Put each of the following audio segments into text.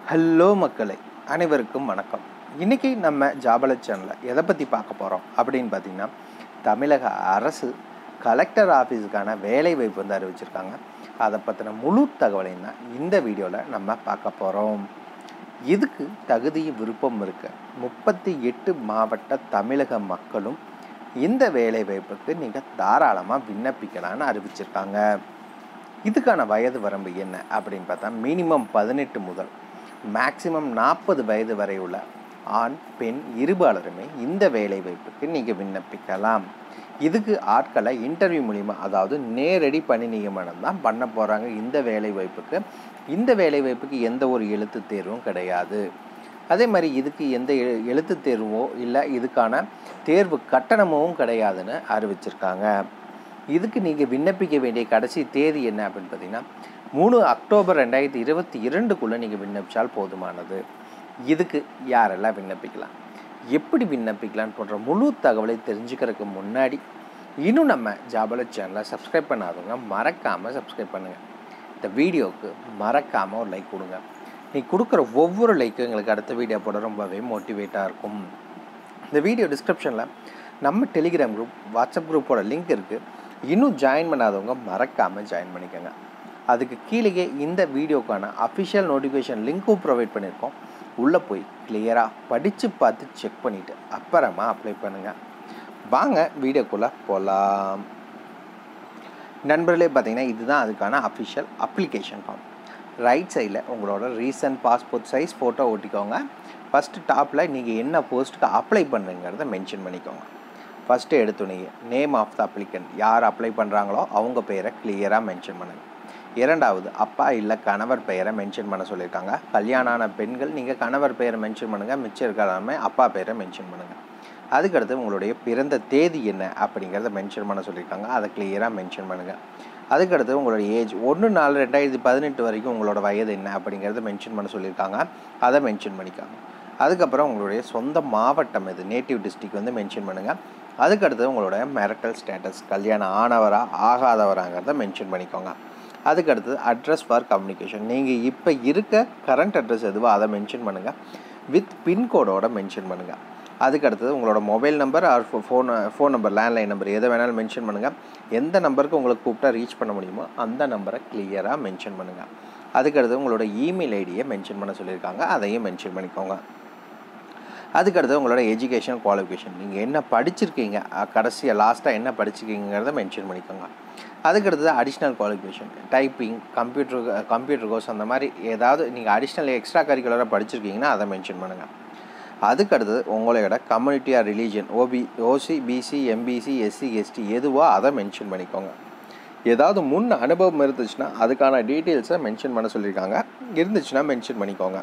hello மக்களை அனைவருக்கும் வணக்கம் இன்றைக்கி நம்ம ஜாபல சேனலில் எதை பற்றி பார்க்க போகிறோம் அப்படின்னு பார்த்தீங்கன்னா தமிழக அரசு கலெக்டர் ஆஃபீஸுக்கான வேலை வாய்ப்பு வந்து அறிவிச்சிருக்காங்க அதை பற்றின முழு தகவலையும் தான் இந்த வீடியோவில் நம்ம பார்க்க போகிறோம் இதுக்கு தகுதியும் விருப்பம் இருக்க முப்பத்தி எட்டு மாவட்ட தமிழக மக்களும் இந்த வேலை வாய்ப்புக்கு நீங்கள் தாராளமாக விண்ணப்பிக்கலான்னு அறிவிச்சிருக்காங்க இதுக்கான வயது வரம்பு என்ன அப்படின்னு பார்த்தா மினிமம் பதினெட்டு முதல் மேக்சிமம் நாற்பது வயது வரை உள்ள ஆண் பெண் இருபாலருமே இந்த வேலை வாய்ப்புக்கு நீங்கள் விண்ணப்பிக்கலாம் இதுக்கு ஆட்களை இன்டர்வியூ மூலிமா அதாவது நேரடி பணி நியமனம் தான் பண்ண போகிறாங்க இந்த வேலை வாய்ப்புக்கு இந்த வேலை வாய்ப்புக்கு எந்த ஒரு எழுத்து தேர்வும் கிடையாது அதே மாதிரி இதுக்கு எந்த எழு எழுத்து தேர்வோ இல்லை இதுக்கான தேர்வு கட்டணமும் கிடையாதுன்னு அறிவிச்சிருக்காங்க இதுக்கு நீங்கள் விண்ணப்பிக்க வேண்டிய கடைசி தேதி என்ன அப்படின்னு பார்த்தீங்கன்னா மூணு அக்டோபர் ரெண்டாயிரத்தி இருபத்தி இரண்டுக்குள்ளே நீங்கள் விண்ணப்பிச்சால் போதுமானது இதுக்கு யாரெல்லாம் விண்ணப்பிக்கலாம் எப்படி விண்ணப்பிக்கலான்னு போன்ற முழு தகவலை தெரிஞ்சுக்கிறதுக்கு முன்னாடி இன்னும் நம்ம ஜாபல சேனலை சப்ஸ்கிரைப் பண்ணாதவங்க மறக்காமல் சப்ஸ்கிரைப் பண்ணுங்கள் இந்த வீடியோவுக்கு மறக்காமல் ஒரு லைக் கொடுங்க நீ கொடுக்குற ஒவ்வொரு லைக்கும் எங்களுக்கு அடுத்த வீடியோ போட ரொம்பவே மோட்டிவேட்டாக இருக்கும் இந்த வீடியோ டிஸ்கிரிப்ஷனில் நம்ம டெலிகிராம் குரூப் வாட்ஸ்அப் குரூப்போட லிங்க் இருக்குது இன்னும் ஜாயின் பண்ணாதவங்க மறக்காமல் ஜாயின் பண்ணிக்கோங்க அதுக்கு கீழே இந்த வீடியோக்கான அஃபிஷியல் நோட்டிஃபிகேஷன் லிங்க்கும் ப்ரொவைட் பண்ணியிருக்கோம் உள்ளே போய் கிளியராக படித்து பார்த்து செக் பண்ணிவிட்டு அப்புறமா அப்ளை பண்ணுங்கள் வாங்க வீடியோக்குள்ளே போகலாம் நண்பர்களே பார்த்தீங்கன்னா இதுதான் அதுக்கான அஃபிஷியல் அப்ளிகேஷன் ஃபார்ம் ரைட் சைடில் உங்களோட ரீசன்ட் பாஸ்போர்ட் சைஸ் ஃபோட்டோ ஒட்டிக்கோங்க ஃபஸ்ட்டு டாப்பில் நீங்கள் என்ன போஸ்ட்டுக்கு அப்ளை பண்ணுறீங்கிறத மென்ஷன் பண்ணிக்கோங்க ஃபஸ்ட்டு எடுத்துனீங்க நேம் ஆஃப் த அப்ளிகண்ட் யார் அப்ளை பண்ணுறாங்களோ அவங்க பெயரை கிளியராக மென்ஷன் பண்ணுங்கள் இரண்டாவது அப்பா இல்லை கணவர் பெயரை மென்ஷன் பண்ண சொல்லியிருக்காங்க கல்யாணம் ஆன பெண்கள் நீங்கள் கணவர் பெயரை மென்ஷன் பண்ணுங்கள் மிச்சம் இருக்கிறாமே அப்பா பெயரை மென்ஷன் பண்ணுங்கள் அதுக்கடுத்து உங்களுடைய பிறந்த தேதி என்ன அப்படிங்கிறத மென்ஷன் பண்ண சொல்லியிருக்காங்க அதை கிளியராக மென்ஷன் பண்ணுங்கள் அதுக்கடுத்து உங்களோட ஏஜ் ஒன்று நாலு ரெண்டாயிரத்தி பதினெட்டு வரைக்கும் உங்களோட வயது என்ன அப்படிங்கிறத மென்ஷன் பண்ண சொல்லியிருக்காங்க அதை மென்ஷன் பண்ணிக்காங்க அதுக்கப்புறம் உங்களுடைய சொந்த மாவட்டம் இது நேட்டிவ் டிஸ்ட்ரிக் வந்து மென்ஷன் பண்ணுங்கள் அதுக்கடுத்து உங்களோட மேரிட்டல் ஸ்டேட்டஸ் கல்யாணம் ஆனவரா ஆகாதவராங்கிறத மென்ஷன் பண்ணிக்கோங்க அதுக்கடுத்து அட்ரஸ் ஃபார் கம்யூனிகேஷன் நீங்கள் இப்போ இருக்க கரண்ட் அட்ரஸ் எதுவோ அதை மென்ஷன் பண்ணுங்கள் வித் பின்கோடோட மென்ஷன் பண்ணுங்கள் அதுக்கடுத்தது உங்களோட mobile number or phone phone number landline number எதை வேணாலும் மென்ஷன் பண்ணுங்கள் எந்த நம்பருக்கு உங்களுக்கு கூப்பிட்டா ரீச் பண்ண முடியுமோ அந்த நம்பரை கிளியராக மென்ஷன் பண்ணுங்கள் அதுக்கடுத்து உங்களோட இமெயில் ஐடியை மென்ஷன் பண்ண சொல்லியிருக்காங்க அதையும் மென்ஷன் பண்ணிக்கோங்க அதுக்கடுத்து உங்களோட எஜுகேஷன் குவாலிஃபிகேஷன் நீங்கள் என்ன படிச்சிருக்கீங்க கடைசியாக லாஸ்ட்டாக என்ன படிச்சிருக்கீங்கிறத மென்ஷன் பண்ணிக்கோங்க அதுக்கடுத்தது additional qualification typing computer computer course அந்த மாதிரி ஏதாவது நீங்கள் அடிஷ்னல் எக்ஸ்ட்ரா கரிக்குலராக படிச்சிருக்கீங்கன்னா அதை மென்ஷன் பண்ணுங்கள் அதுக்கடுத்தது உங்களோட community or religion OB OC BC MBC SC ST எதுவோ அதை மென்ஷன் பண்ணிக்கோங்க ஏதாவது முன் அனுபவம் இருந்துச்சுன்னா அதுக்கான டீட்டெயில்ஸை மென்ஷன் பண்ண சொல்லியிருக்காங்க இருந்துச்சுன்னா மென்ஷன் பண்ணிக்கோங்க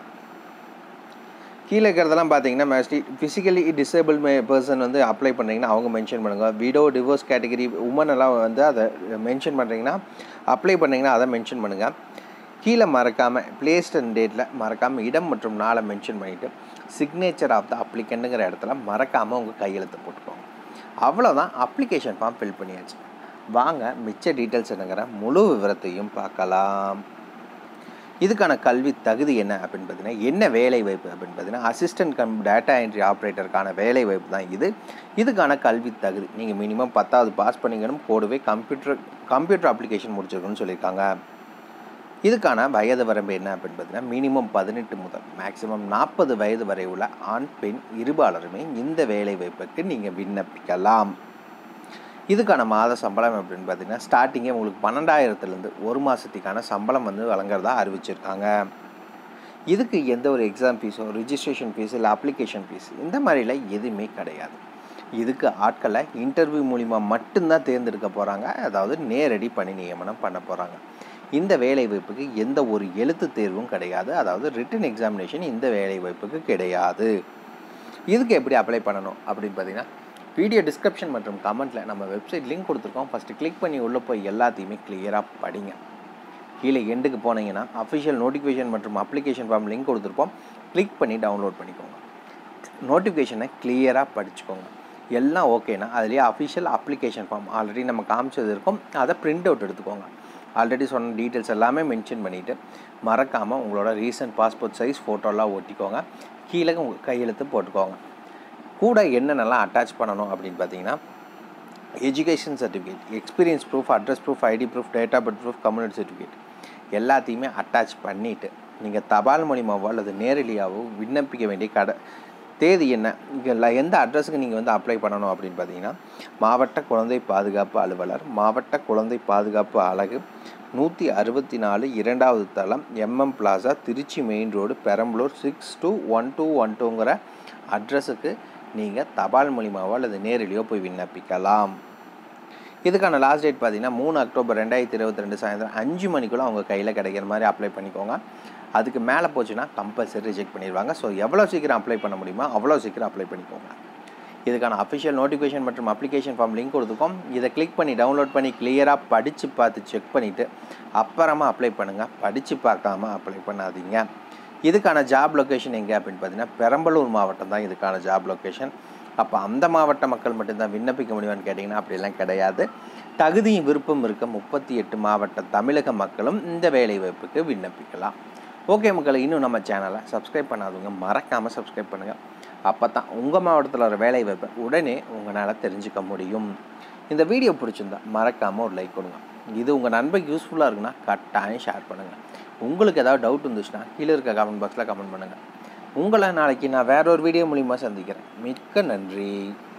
கீழே இருக்கிறதெல்லாம் பார்த்தீங்கன்னா mostly physically disable may person வந்து அப்ளை பண்ணுறீங்கன்னா அவங்க மென்ஷன் பண்ணுங்கள் விடோ டிவோர்ஸ் கேட்டகரி உமன் எல்லாம் வந்து அதை மென்ஷன் பண்ணுறீங்கன்னா அப்ளை பண்ணிங்கன்னா அதை மென்ஷன் பண்ணுங்கள் கீழே மறக்காமல் பிளேஸ்ட் அண்ட் டேட்டில் மறக்காமல் இடம் மற்றும் நாளை மென்ஷன் பண்ணிவிட்டு சிக்னேச்சர் ஆஃப் த அப்ளிகண்ட்டுங்கிற இடத்துல மறக்காமல் உங்கள் கையெழுத்து போட்டுக்கோங்க அவ்வளோதான் அப்ளிகேஷன் ஃபார்ம் ஃபில் பண்ணியாச்சு வாங்க மிச்ச டீட்டெயில்ஸ் என்னங்கிற முழு விவரத்தையும் பார்க்கலாம் இதுக்கான கல்வி தகுதி என்ன அப்படின்னு பார்த்தீங்கன்னா என்ன வேலை வாய்ப்பு அப்படின்னு பார்த்தீங்கன்னா அசிஸ்டன்ட் கம் டேட்டா என்ட்ரி ஆப்ரேட்டருக்கான வேலை வாய்ப்பு தான் இது இதுக்கான கல்வி தகுதி நீங்கள் மினிமம் பத்தாவது பாஸ் பண்ணிக்கணும் கூடவே கம்ப்யூட்டர் கம்ப்யூட்டர் அப்ளிகேஷன் முடிச்சிருக்கணும்னு சொல்லியிருக்காங்க இதுக்கான வயது வரம்பு என்ன அப்படின்னு பார்த்தீங்கன்னா மினிமம் பதினெட்டு முதல் மேக்ஸிமம் நாற்பது வயது வரை உள்ள ஆண் பெண் இருபாலருமே இந்த வேலை வாய்ப்புக்கு நீங்கள் விண்ணப்பிக்கலாம் இதுக்கான மாத சம்பளம் அப்படின்னு பார்த்தீங்கன்னா ஸ்டார்டிங்கே உங்களுக்கு பன்னெண்டாயிரத்துலேருந்து ஒரு மாதத்துக்கான சம்பளம் வந்து வழங்குறதா அறிவிச்சிருக்காங்க இதுக்கு எந்த ஒரு எக்ஸாம் ஃபீஸோ ரிஜிஸ்ட்ரேஷன் ஃபீஸ் இல்லை அப்ளிகேஷன் ஃபீஸ் இந்த மாதிரிலாம் எதுவுமே கிடையாது இதுக்கு ஆட்களை இன்டர்வியூ மூலிமா மட்டும்தான் தேர்ந்தெடுக்க போகிறாங்க அதாவது நேரடி பணி நியமனம் பண்ண போகிறாங்க இந்த வேலை வாய்ப்புக்கு எந்த ஒரு எழுத்து தேர்வும் கிடையாது அதாவது ரிட்டன் எக்ஸாமினேஷன் இந்த வேலை வாய்ப்புக்கு கிடையாது இதுக்கு எப்படி அப்ளை பண்ணணும் அப்படின்னு பார்த்தீங்கன்னா வீடியோ டிஸ்கிரிப்ஷன் மற்றும் கமெண்ட்டில் நம்ம வெப்சைட் லிங்க் கொடுத்துருக்கோம் ஃபஸ்ட்டு கிளிக் பண்ணி உள்ளே போய் எல்லாத்தையுமே கிளியராக படிங்க கீழே எண்டுக்கு போனீங்கன்னா அஃபிஷியல் நோட்டிஃபிகேஷன் மற்றும் அப்ளிகேஷன் ஃபார்ம் லிங்க் கொடுத்துருப்போம் கிளிக் பண்ணி டவுன்லோட் பண்ணிக்கோங்க நோட்டிஃபிகேஷனை கிளியராக படிச்சுக்கோங்க எல்லாம் ஓகேனா அதுலேயே அஃபிஷியல் அப்ளிகேஷன் ஃபார்ம் ஆல்ரெடி நம்ம காமிச்சது இருக்கும் அதை பிரிண்ட் அவுட் எடுத்துக்கோங்க ஆல்ரெடி சொன்ன டீட்டெயில்ஸ் எல்லாமே மென்ஷன் பண்ணிவிட்டு மறக்காமல் உங்களோட ரீசன்ட் பாஸ்போர்ட் சைஸ் ஃபோட்டோலாம் ஒட்டிக்கோங்க கீழே உங்கள் கையெழுத்து போட்டுக்கோங்க கூட என்னென்னலாம் அட்டாச் பண்ணணும் அப்படின்னு பார்த்தீங்கன்னா education certificate experience proof address proof ID proof date of birth proof community certificate எல்லாத்தையுமே அட்டாச் பண்ணிவிட்டு நீங்கள் தபால் மூலியமாவோ அல்லது நேரடியாகவோ விண்ணப்பிக்க வேண்டிய கடை தேதி என்ன இங்கே எந்த அட்ரஸுக்கு நீங்கள் வந்து அப்ளை பண்ணணும் அப்படின்னு பார்த்தீங்கன்னா மாவட்ட குழந்தை பாதுகாப்பு அலுவலர் மாவட்ட குழந்தை பாதுகாப்பு அலகு நூற்றி அறுபத்தி நாலு இரண்டாவது தளம் MM plaza Trichy main road Perambalur six two one two one டூங்கிற அட்ரஸுக்கு நீங்கள் தபால் மூலியமாவோ அல்லது நேரிலேயோ போய் விண்ணப்பிக்கலாம் இதுக்கான லாஸ்ட் டேட் பார்த்தீங்கன்னா மூணு அக்டோபர் ரெண்டாயிரத்தி இருபத்தி ரெண்டு சாயந்தரம் அஞ்சு மணிக்குள்ளே அவங்க கையில் கிடைக்கிற மாதிரி அப்ளை பண்ணிக்கோங்க அதுக்கு மேலே போச்சுன்னா கம்பல்சரி ரிஜெக்ட் பண்ணிடுவாங்க ஸோ எவ்வளோ சீக்கிரம் அப்ளை பண்ண முடியுமோ அவ்வளோ சீக்கிரம் அப்ளை பண்ணிக்கோங்க இதுக்கான அஃபிஷியல் நோட்டிஃபிகேஷன் மற்றும் அப்ளிகேஷன் ஃபார்ம் லிங்க் கொடுத்துருக்கோம் இதை கிளிக் பண்ணி டவுன்லோட் பண்ணி கிளியராக படித்து பார்த்து செக் பண்ணிவிட்டு அப்புறமா அப்ளை பண்ணுங்கள் படித்து பார்க்காம அப்ளை பண்ணாதீங்க இதுக்கான ஜாப் லொக்கேஷன் எங்கே அப்படின்னு பார்த்தீங்கன்னா பெரம்பலூர் மாவட்டம் தான் இதுக்கான ஜாப் லொக்கேஷன் அப்போ அந்த மாவட்ட மக்கள் மட்டும்தான் விண்ணப்பிக்க முடியுமான்னு கேட்டிங்கன்னா அப்படிலாம் கிடையாது தகுதியும் விருப்பம் இருக்க முப்பத்தி எட்டு மாவட்ட தமிழக மக்களும் இந்த வேலைவாய்ப்புக்கு விண்ணப்பிக்கலாம் ஓகே மக்களை இன்னும் நம்ம சேனலை சப்ஸ்கிரைப் பண்ணாதவங்க மறக்காமல் சப்ஸ்கிரைப் பண்ணுங்கள் அப்போ தான் உங்கள் மாவட்டத்தில் வர வேலைவாய்ப்பை உடனே உங்களால் தெரிஞ்சுக்க முடியும் இந்த வீடியோ பிடிச்சிருந்தா மறக்காமல் ஒரு லைக் கொடுங்க இது உங்கள் நண்பருக்கு யூஸ்ஃபுல்லாக இருக்குன்னா கட்டாயம் ஷேர் பண்ணுங்கள் உங்களுக்கு ஏதாவது டவுட் இருந்துச்சுன்னா கீழே இருக்க கமெண்ட் பாக்ஸில் கமெண்ட் பண்ணுங்கள் உங்களை நாளைக்கு நான் வேற ஒரு வீடியோ மூலிமா சந்திக்கிறேன் மிக்க நன்றி